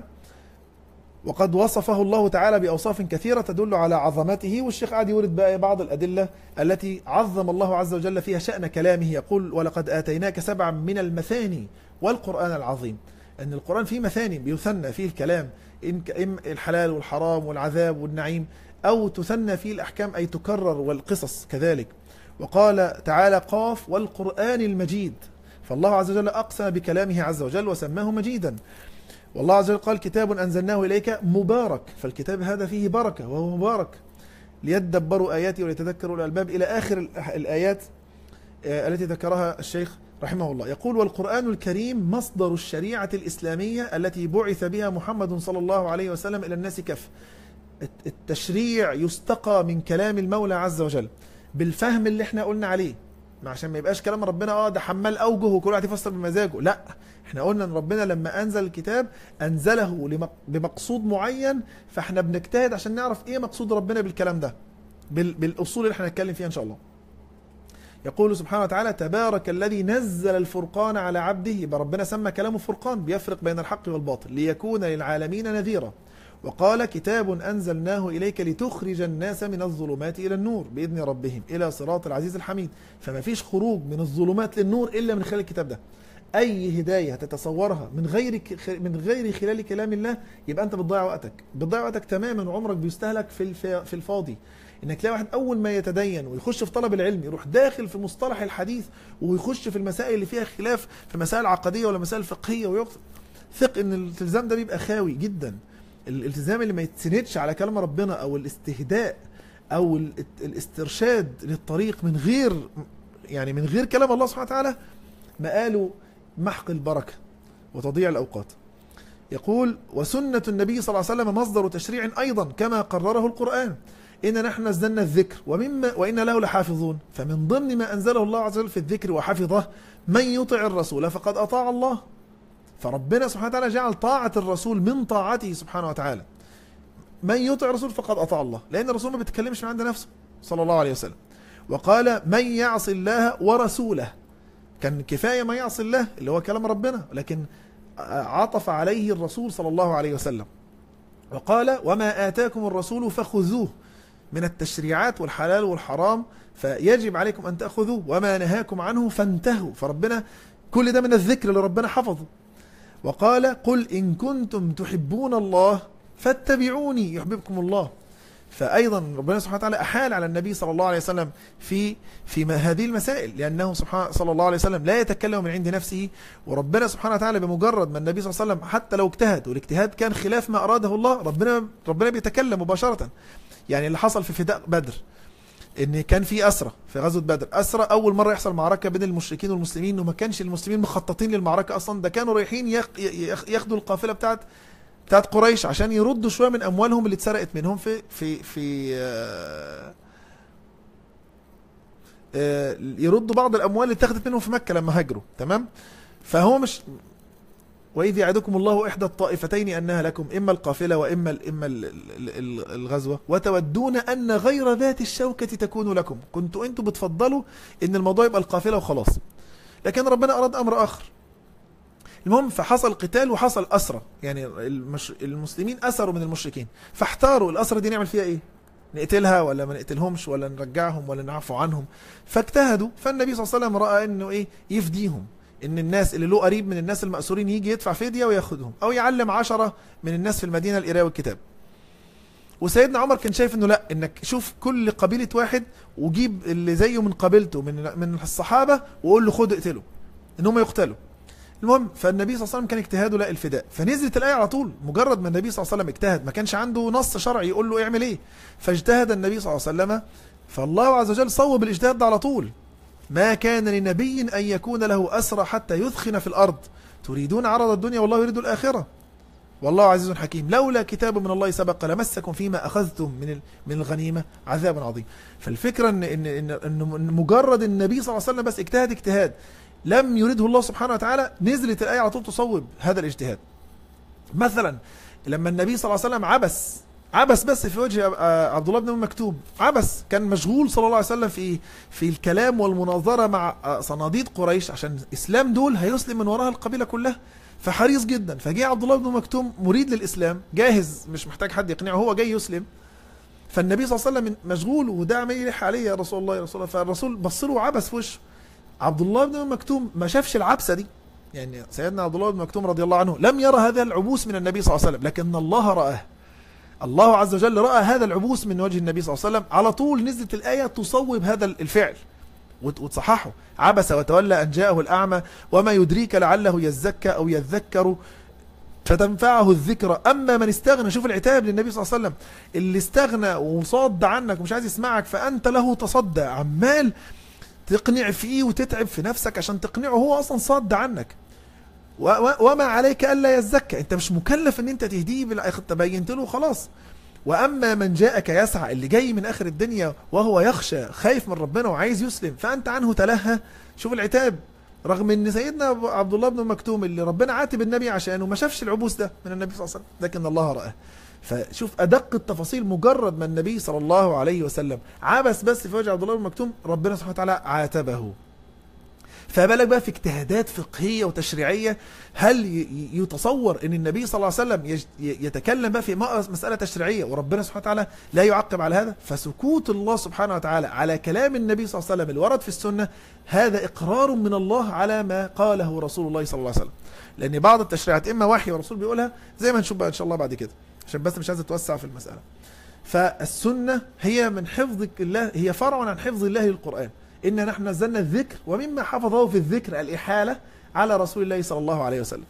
وقد وصفه الله تعالى بأوصاف كثيرة تدل على عظمته والشيخ قاعد يورد بقى بعض الأدلة التي عظم الله عز وجل فيها شأن كلامه يقول ولقد آتيناك سبعا من المثاني والقرآن العظيم أن القرآن فيه مثاني بيثنى فيه الكلام إن ك- إم الحلال والحرام والعذاب والنعيم أو تثنى فيه الأحكام أي تكرر والقصص كذلك وقال تعالى قاف والقرآن المجيد فالله عز وجل أقسم بكلامه عز وجل وسماه مجيدا والله عز وجل قال كتاب أنزلناه إليك مبارك فالكتاب هذا فيه بركة وهو مبارك ليدبروا آياته وليتذكروا الألباب إلى آخر الأح- الآيات آه، التي ذكرها الشيخ رحمه الله يقول والقرآن الكريم مصدر الشريعة الإسلامية التي بعث بها محمد صلى الله عليه وسلم إلى الناس كف الت- التشريع يستقى من كلام المولى عز وجل بالفهم اللي احنا قلنا عليه ما عشان ما يبقاش كلام ربنا اه ده حمال اوجه وكل واحد يفسر بمزاجه لا احنا قلنا ان ربنا لما انزل الكتاب انزله لمق- بمقصود معين فاحنا بنجتهد عشان نعرف ايه مقصود ربنا بالكلام ده بال- بالاصول اللي احنا هنتكلم فيها ان شاء الله يقول سبحانه وتعالى تبارك الذي نزل الفرقان على عبده يبقى ربنا سمى كلامه فرقان بيفرق بين الحق والباطل ليكون للعالمين نذيرا وقال كتاب أنزلناه إليك لتخرج الناس من الظلمات إلى النور بإذن ربهم إلى صراط العزيز الحميد فما فيش خروج من الظلمات للنور إلا من خلال الكتاب ده أي هداية هتتصورها من غير ك- من غير خلال كلام الله يبقى أنت بتضيع وقتك بتضيع وقتك تماما وعمرك بيستهلك في الف- في الفاضي انك تلاقي واحد اول ما يتدين ويخش في طلب العلم يروح داخل في مصطلح الحديث ويخش في المسائل اللي فيها خلاف في مسائل عقديه ولا مسائل فقهيه ويقصد ثق ان الالتزام ده بيبقى خاوي جدا الالتزام اللي ما يتسندش على كلام ربنا او الاستهداء او ال- الاسترشاد للطريق من غير يعني من غير كلام الله سبحانه وتعالى مقاله محق البركه وتضييع الاوقات يقول وسنة النبي صلى الله عليه وسلم مصدر تشريع أيضا كما قرره القرآن إن نحن نزلنا الذكر ومما وإن له لحافظون فمن ضمن ما أنزله الله عز وجل في الذكر وحفظه من يطع الرسول فقد أطاع الله فربنا سبحانه وتعالى جعل طاعة الرسول من طاعته سبحانه وتعالى من يطع الرسول فقد أطاع الله لأن الرسول ما بيتكلمش من عند نفسه صلى الله عليه وسلم وقال من يعص الله ورسوله كان كفاية ما يعصي الله اللي هو كلام ربنا لكن عطف عليه الرسول صلى الله عليه وسلم وقال وما آتاكم الرسول فخذوه من التشريعات والحلال والحرام فيجب عليكم أن تأخذوه وما نهاكم عنه فانتهوا فربنا كل ده من الذكر اللي ربنا حفظه وقال قل إن كنتم تحبون الله فاتبعوني يحببكم الله فأيضا ربنا سبحانه وتعالى أحال على النبي صلى الله عليه وسلم في في ما- هذه المسائل لأنه سبحانه صلى الله عليه وسلم لا يتكلم من عند نفسه وربنا سبحانه وتعالى بمجرد ما النبي صلى الله عليه وسلم حتى لو اجتهد والاجتهاد كان خلاف ما أراده الله ربنا ربنا بيتكلم مباشرة يعني اللي حصل في فداء بدر ان كان في اسرى في غزوه بدر اسرى اول مره يحصل معركه بين المشركين والمسلمين وما كانش المسلمين مخططين للمعركه اصلا ده كانوا رايحين ياخ- ياخ- ياخدوا القافله بتاعت بتاعت قريش عشان يردوا شويه من اموالهم اللي اتسرقت منهم في في في آه، آه، يردوا بعض الاموال اللي اتاخدت منهم في مكه لما هاجروا تمام فهو مش واذ يعدكم الله احدى الطائفتين انها لكم اما القافله واما ال اما ال ال ال الغزوه وتودون ان غير ذات الشوكه تكون لكم كنتوا انتوا بتفضلوا ان الموضوع يبقى القافله وخلاص لكن ربنا اراد امر اخر المهم فحصل قتال وحصل أسرة يعني المش... المسلمين أسروا من المشركين فاحتاروا الأسرة دي نعمل فيها إيه نقتلها ولا ما نقتلهمش ولا نرجعهم ولا نعفو عنهم فاجتهدوا فالنبي صلى الله عليه وسلم رأى إنه إيه يفديهم إن الناس اللي له قريب من الناس المأسورين يجي يدفع فدية وياخدهم أو يعلم عشرة من الناس في المدينة القراءة والكتاب وسيدنا عمر كان شايف انه لا انك شوف كل قبيله واحد وجيب اللي زيه من قبيلته من من الصحابه وقول له خد اقتله ان هم يقتلوا المهم فالنبي صلى الله عليه وسلم كان اجتهاده لا الفداء فنزلت الايه على طول مجرد ما النبي صلى الله عليه وسلم اجتهد ما كانش عنده نص شرعي يقول له اعمل ايه فاجتهد النبي صلى الله عليه وسلم فالله عز وجل صوب الاجتهاد ده على طول ما كان لنبي ان يكون له اسرى حتى يثخن في الارض تريدون عرض الدنيا والله يريد الاخره والله عزيز حكيم لولا كتاب من الله سبق لمسكم فيما اخذتم من ال- من الغنيمه عذاب عظيم فالفكره ان ان ان, إن مجرد النبي صلى الله عليه وسلم بس اجتهد اجتهاد لم يريده الله سبحانه وتعالى نزلت الايه على طول تصوب هذا الاجتهاد مثلا لما النبي صلى الله عليه وسلم عبس عبس بس في وجه آه، عبد الله بن ام مكتوم عبس كان مشغول صلى الله عليه وسلم في في الكلام والمناظره مع آه، صناديد قريش عشان الاسلام دول هيسلم من وراها القبيله كلها فحريص جدا فجاء عبد الله بن أم مكتوم مريد للاسلام جاهز مش محتاج حد يقنعه هو جاي يسلم فالنبي صلى الله عليه وسلم مشغول وده عمال يلح عليه يا رسول الله يا رسول الله فالرسول بص له وعبس في وشه عبد الله بن أم مكتوم ما شافش العبسه دي يعني سيدنا عبد الله بن مكتوم رضي الله عنه لم يرى هذا العبوس من النبي صلى الله عليه وسلم لكن الله رآه الله عز وجل رأى هذا العبوس من وجه النبي صلى الله عليه وسلم على طول نزلت الآية تصوب هذا الفعل وت- وتصححه عبس وتولى أن جاءه الأعمى وما يدريك لعله يزكى أو يذكر فتنفعه الذكرى أما من استغنى شوف العتاب للنبي صلى الله عليه وسلم اللي استغنى وصد عنك ومش عايز يسمعك فأنت له تصدى عمال تقنع فيه وتتعب في نفسك عشان تقنعه هو أصلا صد عنك و- و- وما عليك الا يزكى انت مش مكلف ان انت تهديه بالآخر انت بينت له خلاص واما من جاءك يسعى اللي جاي من اخر الدنيا وهو يخشى خايف من ربنا وعايز يسلم فانت عنه تلهى شوف العتاب رغم ان سيدنا أبو- عبد الله بن مكتوم اللي ربنا عاتب النبي عشانه ما شافش العبوس ده من النبي صلى الله عليه وسلم لكن الله رآه فشوف ادق التفاصيل مجرد ما النبي صلى الله عليه وسلم عبس بس في وجه عبد الله بن مكتوم ربنا سبحانه وتعالى عاتبه فبالك بقى في اجتهادات فقهيه وتشريعيه هل ي- يتصور ان النبي صلى الله عليه وسلم يج- ي- يتكلم بقى في م- مساله تشريعيه وربنا سبحانه وتعالى لا يعقب على هذا فسكوت الله سبحانه وتعالى على كلام النبي صلى الله عليه وسلم اللي ورد في السنه هذا اقرار من الله على ما قاله رسول الله صلى الله عليه وسلم لان بعض التشريعات اما وحي ورسول بيقولها زي ما نشوف بقى ان شاء الله بعد كده عشان بس مش عايز اتوسع في المساله فالسنه هي من حفظ الله هي فرع عن حفظ الله للقران إنا نحن نزلنا الذكر ومما حفظه في الذكر الإحالة على رسول الله صلى الله عليه وسلم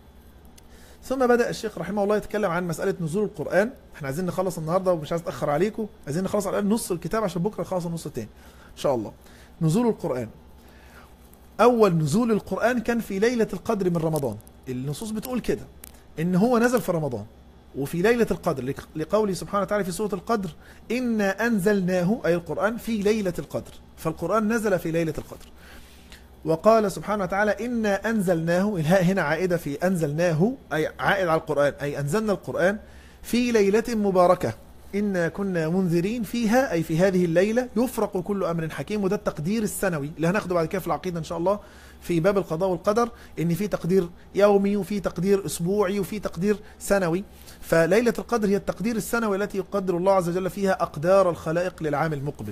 ثم بدأ الشيخ رحمه الله يتكلم عن مسألة نزول القرآن احنا عايزين نخلص النهاردة ومش عايز أتأخر عليكم عايزين نخلص على الأقل نص الكتاب عشان بكرة نخلص النص التاني إن شاء الله نزول القرآن أول نزول القرآن كان في ليلة القدر من رمضان النصوص بتقول كده إن هو نزل في رمضان وفي ليلة القدر لق- لقوله سبحانه وتعالى في سورة القدر إنا أنزلناه أي القرآن في ليلة القدر فالقرآن نزل في ليلة القدر وقال سبحانه وتعالى إنا أنزلناه الهاء هنا عائدة في أنزلناه أي عائد على القرآن أي أنزلنا القرآن في ليلة مباركة إنا كنا منذرين فيها أي في هذه الليلة يفرق كل أمر حكيم وده التقدير السنوي اللي هناخده بعد كده في العقيدة إن شاء الله في باب القضاء والقدر إن في تقدير يومي وفي تقدير أسبوعي وفي تقدير سنوي فليلة القدر هي التقدير السنوي التي يقدر الله عز وجل فيها أقدار الخلائق للعام المقبل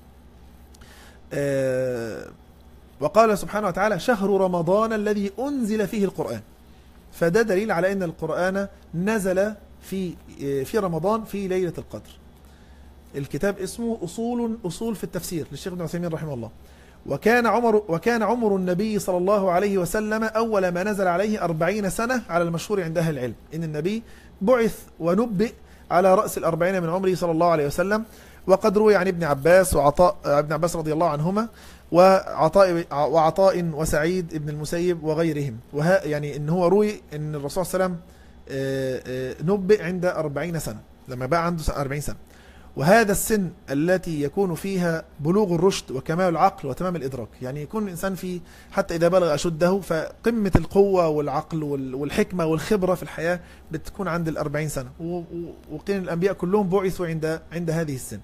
آه، وقال سبحانه وتعالى شهر رمضان الذي أنزل فيه القرآن فده دليل على أن القرآن نزل في آه، في رمضان في ليلة القدر الكتاب اسمه أصول أصول في التفسير للشيخ ابن عثيمين رحمه الله وكان عمر وكان عمر النبي صلى الله عليه وسلم أول ما نزل عليه أربعين سنة على المشهور عند أهل العلم إن النبي بعث ونبئ على رأس الأربعين من عمره صلى الله عليه وسلم وقد روي عن ابن عباس وعطاء ابن عباس رضي الله عنهما وعطاء وعطاء وسعيد ابن المسيب وغيرهم وها يعني ان هو روي ان الرسول صلى الله عليه وسلم آه، آه، نبئ عند 40 سنه لما بقى عنده 40 سنه وهذا السن التي يكون فيها بلوغ الرشد وكمال العقل وتمام الادراك يعني يكون الانسان في حتى اذا بلغ اشده فقمه القوه والعقل وال- والحكمه والخبره في الحياه بتكون عند الأربعين سنه و- و- وقيل الانبياء كلهم بعثوا عند عند هذه السن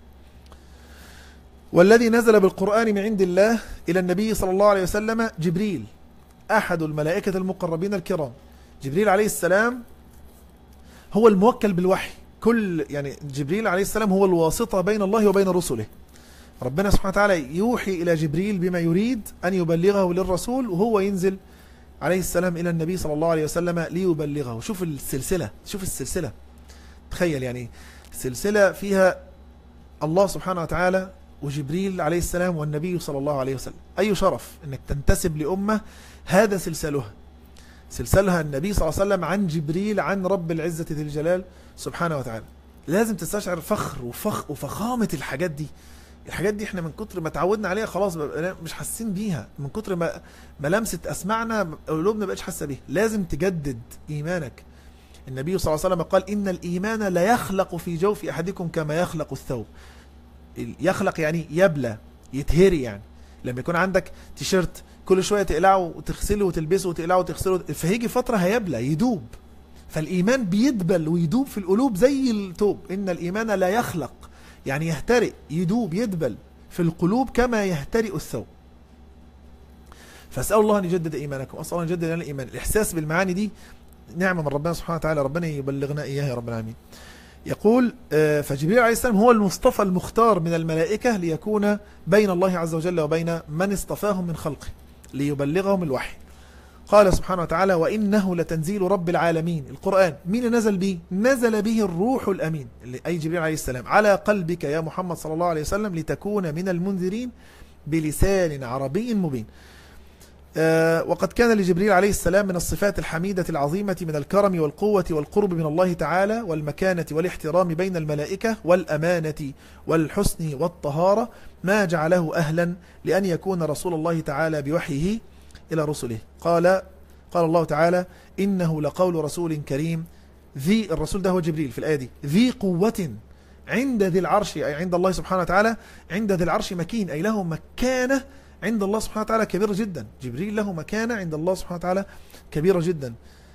والذي نزل بالقرآن من عند الله إلى النبي صلى الله عليه وسلم جبريل أحد الملائكة المقربين الكرام جبريل عليه السلام هو الموكل بالوحي كل يعني جبريل عليه السلام هو الواسطة بين الله وبين رسله ربنا سبحانه وتعالى يوحي إلى جبريل بما يريد أن يبلغه للرسول وهو ينزل عليه السلام إلى النبي صلى الله عليه وسلم ليبلغه شوف السلسلة شوف السلسلة تخيل يعني سلسلة فيها الله سبحانه وتعالى وجبريل عليه السلام والنبي صلى الله عليه وسلم أي شرف أنك تنتسب لأمة هذا سلسلها سلسلها النبي صلى الله عليه وسلم عن جبريل عن رب العزة ذي الجلال سبحانه وتعالى لازم تستشعر فخر وفخ وفخامة الحاجات دي الحاجات دي احنا من كتر ما تعودنا عليها خلاص بقى مش حاسين بيها من كتر ما ما لمست اسمعنا قلوبنا بقتش حاسه بيها لازم تجدد ايمانك النبي صلى الله عليه وسلم قال إن الإيمان لا يخلق في جوف أحدكم كما يخلق الثوب يخلق يعني يبلى يتهري يعني لما يكون عندك تيشيرت كل شوية تقلعه وتغسله وتلبسه وتقلعه وتغسله فهيجي فترة هيبلى يدوب فالإيمان بيدبل ويدوب في القلوب زي التوب إن الإيمان لا يخلق يعني يهترئ يدوب يدبل في القلوب كما يهترئ الثوب فاسأل الله أن يجدد إيمانكم أسأل الله أن يجدد لنا الإيمان الإحساس بالمعاني دي نعمة من ربنا سبحانه وتعالى ربنا يبلغنا إياها يا رب العالمين يقول آه، فجبريل عليه السلام هو المصطفى المختار من الملائكة ليكون بين الله عز وجل وبين من اصطفاهم من خلقه ليبلغهم الوحي قال سبحانه وتعالى وإنه لتنزيل رب العالمين القرآن مين نزل به نزل به الروح الأمين أي جبريل عليه السلام على قلبك يا محمد صلى الله عليه وسلم لتكون من المنذرين بلسان عربي مبين آه، وقد كان لجبريل عليه السلام من الصفات الحميدة العظيمة من الكرم والقوة والقرب من الله تعالى والمكانة والاحترام بين الملائكة والأمانة والحسن والطهارة ما جعله أهلا لأن يكون رسول الله تعالى بوحيه إلى رسله قال قال الله تعالى إنه لقول رسول كريم ذي الرسول ده هو جبريل في الآية دي ذي قوة عند ذي العرش أي عند الله سبحانه وتعالى عند ذي العرش مكين أي له مكانة عند الله سبحانه وتعالى كبيرة جدا جبريل له مكانة عند الله سبحانه وتعالى كبيرة جدا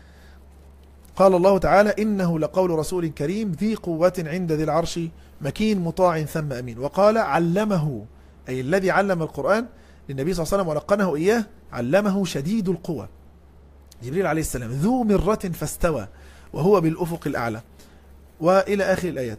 قال الله تعالى إنه لقول رسول كريم ذي قوة عند ذي العرش مكين مطاع ثم أمين وقال علمه أي الذي علم القرآن للنبي صلى الله عليه وسلم ولقنه إياه علمه شديد القوى جبريل عليه السلام ذو مرة فاستوى وهو بالأفق الأعلى وإلى آخر الآيات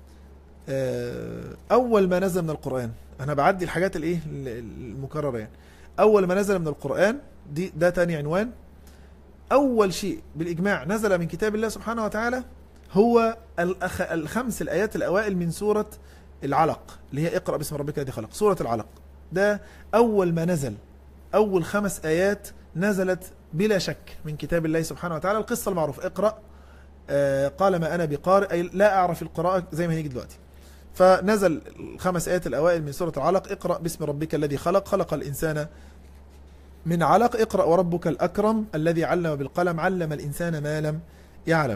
آه، أول ما نزل من القرآن أنا بعدي الحاجات الإيه المكررة يعني أول ما نزل من القرآن دي ده تاني عنوان أول شيء بالإجماع نزل من كتاب الله سبحانه وتعالى هو الأخ الخمس الآيات الأوائل من سورة العلق اللي هي اقرأ باسم ربك الذي خلق سورة العلق ده أول ما نزل أول خمس آيات نزلت بلا شك من كتاب الله سبحانه وتعالى القصة المعروفة اقرأ آه قال ما أنا بقارئ أي لا أعرف القراءة زي ما هنيجي دلوقتي فنزل الخمس آيات الأوائل من سورة العلق اقرأ باسم ربك الذي خلق خلق الإنسان من علق اقرأ وربك الأكرم الذي علم بالقلم علم الإنسان ما لم يعلم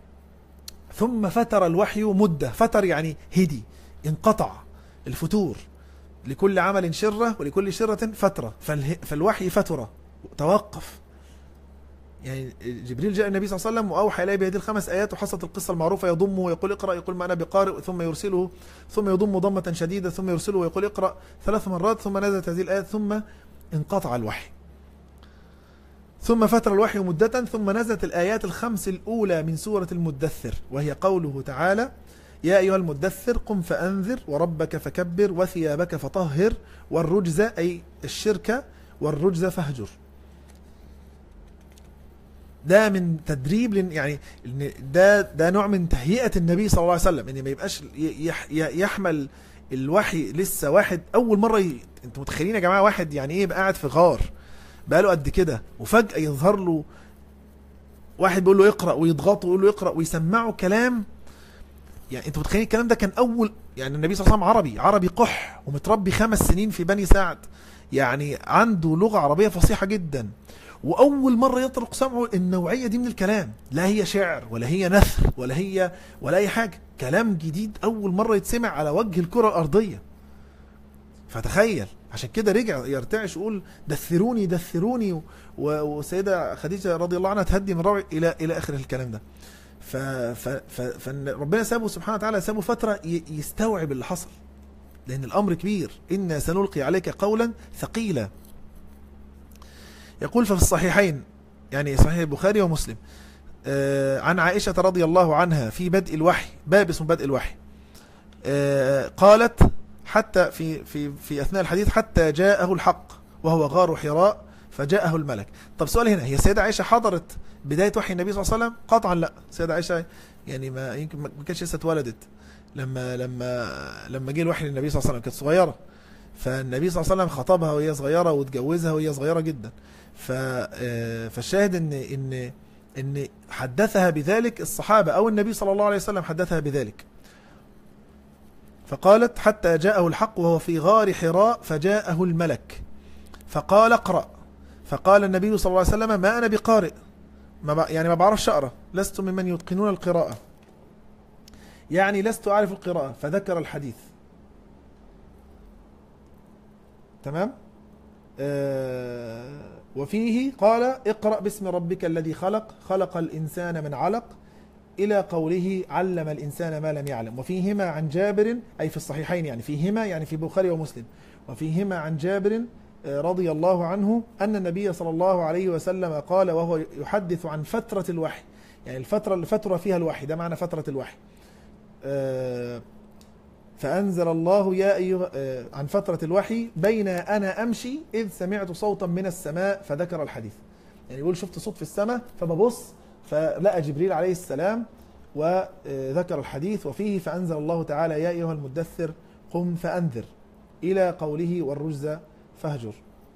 ثم فتر الوحي مدة فتر يعني هدي انقطع الفتور لكل عمل شرة ولكل شرة فترة فالوحي فترة توقف يعني جبريل جاء النبي صلى الله عليه وسلم وأوحى إليه بهذه الخمس آيات وحصلت القصة المعروفة يضمه ويقول اقرأ يقول ما أنا بقارئ ثم يرسله ثم يضم ضمة شديدة ثم يرسله ويقول اقرأ ثلاث مرات ثم نزلت هذه الآيات ثم انقطع الوحي ثم فتر الوحي مدة ثم نزلت الآيات الخمس الأولى من سورة المدثر وهي قوله تعالى يا أيها المدثر قم فأنذر وربك فكبر وثيابك فطهر والرجز أي الشرك والرجز فهجر ده من تدريب يعني ده ده نوع من تهيئة النبي صلى الله عليه وسلم ان ما يبقاش يحمل الوحي لسه واحد اول مرة ي... انتوا متخيلين يا جماعة واحد يعني ايه يبقى قاعد في غار بقاله قد كده وفجأة يظهر له واحد بيقول له اقرأ ويضغطه ويقول له اقرأ ويسمعه كلام يعني انتوا متخيلين الكلام ده كان اول يعني النبي صلى الله عليه وسلم عربي عربي قح ومتربي خمس سنين في بني سعد يعني عنده لغة عربية فصيحة جدا واول مرة يطرق سمعه النوعية دي من الكلام لا هي شعر ولا هي نثر ولا هي ولا اي حاجة كلام جديد اول مرة يتسمع على وجه الكرة الارضية فتخيل عشان كده رجع يرتعش يقول دثروني دثروني وسيدة خديجة رضي الله عنها تهدي من روع الى الى اخر الكلام ده ف ف ف فربنا سابه سبحانه وتعالى سابه فترة يستوعب اللي حصل لأن الأمر كبير إنا سنلقي عليك قولا ثقيلا يقول ففي الصحيحين يعني صحيح البخاري ومسلم آه عن عائشة رضي الله عنها في بدء الوحي باب اسمه بدء الوحي آه قالت حتى في في في أثناء الحديث حتى جاءه الحق وهو غار حراء فجاءه الملك طب سؤال هنا هي سيدة عائشة حضرت بداية وحي النبي صلى الله عليه وسلم قطعا لا سيدة عائشة يعني ما يمكن ما كانتش لسه اتولدت لما لما لما جه الوحي للنبي صلى الله عليه وسلم كانت صغيرة فالنبي صلى الله عليه وسلم خطبها وهي صغيرة واتجوزها وهي صغيرة جدا آه، فالشاهد ان ان ان حدثها بذلك الصحابة او النبي صلى الله عليه وسلم حدثها بذلك فقالت حتى جاءه الحق وهو في غار حراء فجاءه الملك فقال اقرأ فقال النبي صلى الله عليه وسلم ما أنا بقارئ ما ب... يعني ما بعرفش اقرا لست ممن يتقنون القراءه يعني لست اعرف القراءه فذكر الحديث تمام آه وفيه قال اقرا باسم ربك الذي خلق خلق الانسان من علق الى قوله علم الانسان ما لم يعلم وفيهما عن جابر اي في الصحيحين يعني فيهما يعني في بخاري ومسلم وفيهما عن جابر رضي الله عنه أن النبي صلى الله عليه وسلم قال وهو يحدث عن فترة الوحي يعني الفترة اللي فترة فيها الوحي ده معنى فترة الوحي فأنزل الله يا أيها عن فترة الوحي بين أنا أمشي إذ سمعت صوتا من السماء فذكر الحديث يعني يقول شفت صوت في السماء فببص فلقى جبريل عليه السلام وذكر الحديث وفيه فأنزل الله تعالى يا أيها المدثر قم فأنذر إلى قوله والرجز فاهجر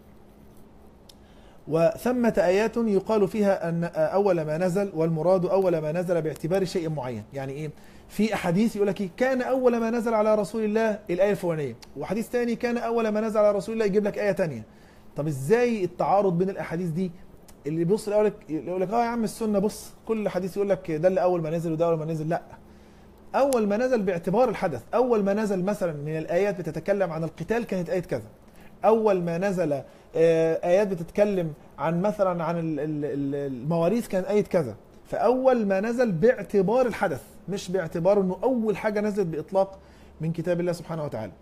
وثمة آيات يقال فيها أن أول ما نزل والمراد أول ما نزل باعتبار شيء معين يعني إيه في أحاديث يقول لك كان أول ما نزل على رسول الله الآية الفلانية وحديث ثاني كان أول ما نزل على رسول الله يجيب لك آية ثانية طب إزاي التعارض بين الأحاديث دي اللي بيبص يقول لك يقول لك اه يا عم السنه بص كل حديث يقول لك ده اللي اول ما نزل وده اول ما نزل لا اول ما نزل باعتبار الحدث اول ما نزل مثلا من الايات بتتكلم عن القتال كانت ايه كذا اول ما نزل ايات بتتكلم عن مثلا عن المواريث كان ايه كذا فاول ما نزل باعتبار الحدث مش باعتبار انه اول حاجه نزلت باطلاق من كتاب الله سبحانه وتعالى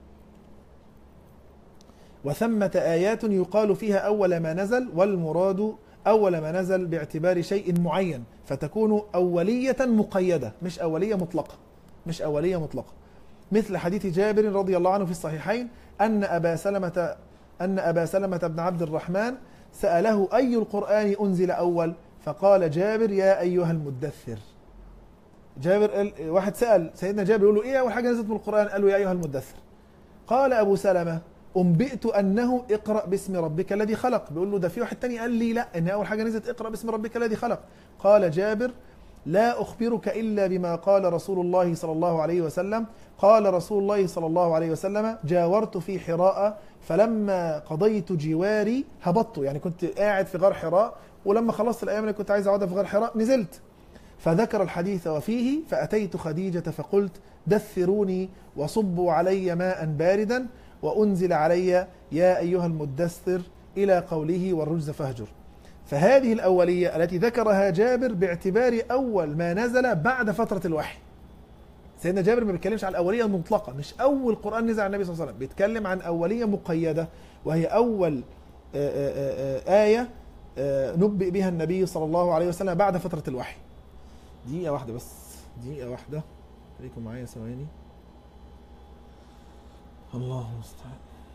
وثمة آيات يقال فيها أول ما نزل والمراد أول ما نزل باعتبار شيء معين فتكون أولية مقيدة مش أولية مطلقة مش أولية مطلقة مثل حديث جابر رضي الله عنه في الصحيحين أن أبا سلمة أن أبا سلمة بن عبد الرحمن سأله أي القرآن أنزل أول فقال جابر يا أيها المدثر جابر واحد سأل سيدنا جابر يقول له إيه أول حاجة نزلت من القرآن قال له يا أيها المدثر قال أبو سلمة أنبئت أنه اقرأ باسم ربك الذي خلق بيقول له ده في واحد تاني قال لي لا إن أول حاجة نزلت اقرأ باسم ربك الذي خلق قال جابر لا أخبرك إلا بما قال رسول الله صلى الله عليه وسلم قال رسول الله صلى الله عليه وسلم جاورت في حراء فلما قضيت جواري هبطت يعني كنت قاعد في غار حراء ولما خلصت الأيام اللي كنت عايز أقعدها في غار حراء نزلت فذكر الحديث وفيه فأتيت خديجة فقلت دثروني وصبوا علي ماء باردا وأنزل علي يا أيها المدثر إلى قوله والرجز فاهجر فهذه الأولية التي ذكرها جابر باعتبار أول ما نزل بعد فترة الوحي سيدنا جابر ما بيتكلمش عن الأولية المطلقة مش أول قرآن نزل على النبي صلى الله عليه وسلم بيتكلم عن أولية مقيدة وهي أول آية نبئ بها النبي صلى الله عليه وسلم بعد فترة الوحي دقيقة واحدة بس دقيقة واحدة خليكم معايا ثواني الله المستعان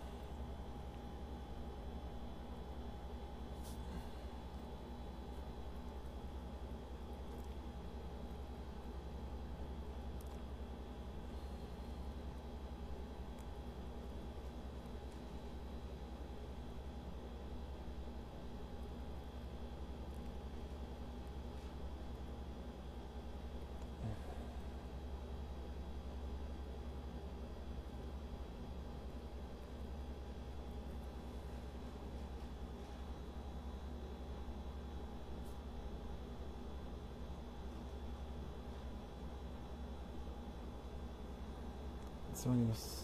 ثواني بس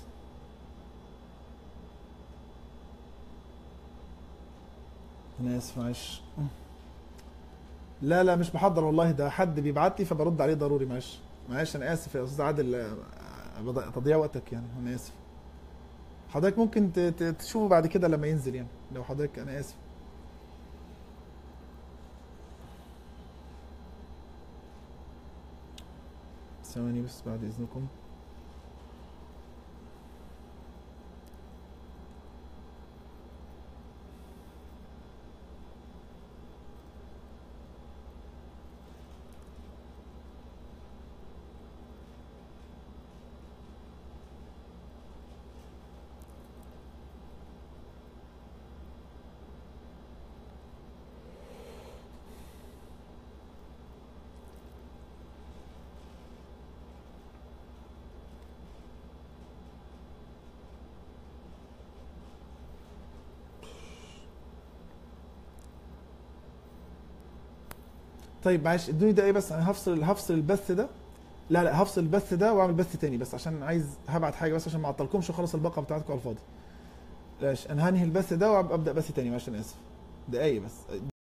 انا اسف معلش لا لا مش بحضر والله ده حد بيبعت لي فبرد عليه ضروري معلش معلش انا اسف يا استاذ عادل تضييع وقتك يعني انا اسف حضرتك ممكن تشوفه بعد كده لما ينزل يعني لو حضرتك انا اسف ثواني بس بعد اذنكم طيب معلش ادوني دقايق بس انا هفصل هفصل البث ده لا لا هفصل البث ده واعمل بث تاني بس عشان عايز هبعت حاجه بس عشان ما اعطلكمش واخلص الباقه بتاعتكم على الفاضي. ماشي انا هنهي البث ده وابدا بث تاني معلش انا اسف. دقايق بس